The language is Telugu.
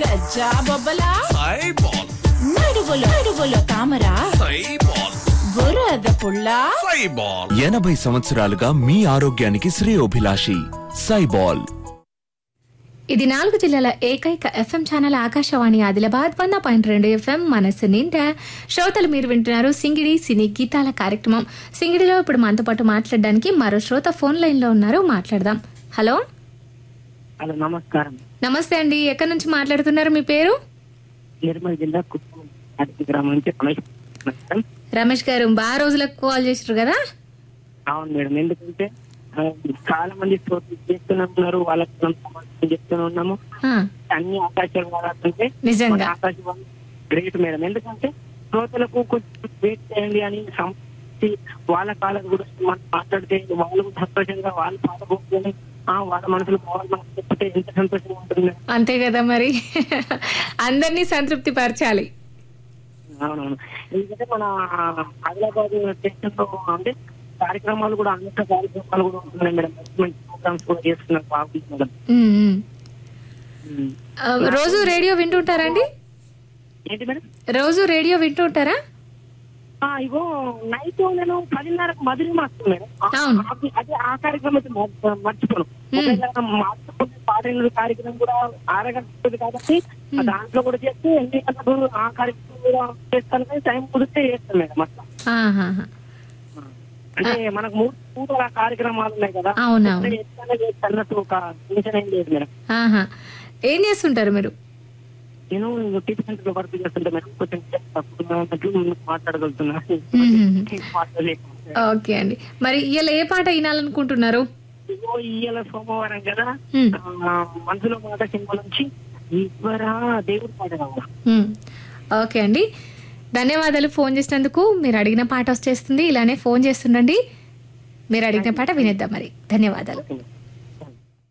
గజ్జా బొబ్బలా సైబాల్ నడువులో నడువులో తామరా సైబాల్ బురద పుల్లా సైబాల్ ఎనభై సంవత్సరాలుగా మీ ఆరోగ్యానికి శ్రేయోభిలాషి సైబాల్ ఇది నాలుగు జిల్లాల ఏకైక ఎఫ్ఎం ఛానల్ ఆకాశవాణి ఆదిలాబాద్ వంద పాయింట్ రెండు ఎఫ్ఎం మనసు నిండా శ్రోతలు మీరు వింటున్నారు సింగిడి సినీ గీతాల కార్యక్రమం సింగిడిలో ఇప్పుడు మనతో పాటు మాట్లాడడానికి మరో శ్రోత ఫోన్ లైన్ లో ఉన్నారు మాట్లాడదాం హలో హలో నమస్కారం నమస్తే అండి ఎక్కడి నుంచి మాట్లాడుతున్నారు మీ పేరు నిర్మల్ జిల్లా కుప్పం అతిథి గ్రామం నుంచి రమేష్ మేడం. రమేష్ గారు బాగా రోజులకు కాల్ చేసారు కదా అవును మేడం ఎందుకంటే ఆ, చాలా మంది శ్రోతలు చేస్తూనే ఉన్నారు వాళ్ళకి మనం సమాధానం చెప్తూనే ఉన్నాము ఆ, అన్ని ఆకాశాలు వాడాలంటే నిజంగా ఆకాశవాణి గ్రేట్ మేడం ఎందుకంటే శ్రోతలకు కొంచెం వెయిట్ చేయండి అని సంస్థి వాళ్ళ కాలం గురించి మనం మాట్లాడితే వాళ్ళు కూడా సంతోషంగా వాళ్ళు పాల్గొని ఆ వాళ్ళ మనసులో పోవాలి మనం చెప్తే ఎంత సంతోషంగా ఉంటుంది మేడం. అంతే కదా మరి అందరినీ సంతృప్తి పరచాలి అవునవును ఎందుకంటే మన ఆదిలాబాద్ స్టేషన్లో అంటే కార్యక్రమాలు కూడా అనేక కార్యక్రమాలు కూడా ఉంటున్నాయి మేడం మంచి మంచి ప్రోగ్రామ్స్ కూడా చేస్తున్నారు బాగుంది మేడం ఉమ్, ఉమ్. ఉమ్. ఆ, రోజు రేడియో వింటుంటారా ఏంటి మేడం రోజు రేడియో వింటుంటారా ఆ, ఇగో నైట్ నేను పదిన్నరకు మధురి మాస్తుంది మేడం ఆ- అవును. అది- అది ఆ కార్యక్రమం అయితే మర్చి- మర్చిపోను ఒకవేళ మార్చుకునే పాటలు కార్యక్రమం కూడా ఆరగంటుంది కాబట్టి ఆ దాంట్లో కూడా చేస్తే ఎన్ని గంటలకు ఆ కార్యక్రమం కూడా చేస్తాను కానీ టైం కుదిరితే చేస్తాను మేడం అట్లా ఆహాహా. అంటే మనకు మూడు పూటల కార్యక్రమాలు ఉన్నాయి కదా అవునవును. ఎక్కడ చేస్తానో చేస్తా అన్నట్టు ఒక టెన్షన్ ఏం లేదు మేడం ఆహా ఏం చేస్తుంటారు మీరు నేను టీచర్ సెంటర్ లో వర్క్ చేస్తుంటే మేడం కొంచెం తప్పుడు ఉన్నట్లు మాట్లాడగలుగుతున్నా మ్మ్. మాట్లాడలేకపోతున్నా. ఓకే అండి మరి ఇలా ఏ పాట వినాలనుకుంటున్నారు ఇదిగో ఇయ్యాల సోమవారం కదా మ్మ్. ఆ, మనసులో మాట సినిమా నుంచి ఈశ్వరా దేవుడి పాట కావాలి మ్మ్. ఓకే అండి ధన్యవాదాలు ఫోన్ చేసినందుకు మీరు అడిగిన పాట వచ్చేస్తుంది ఇలానే ఫోన్ చేస్తుండండి మీరు అడిగిన పాట వినేద్దాం మరి ధన్యవాదాలు ఓకే మేడం.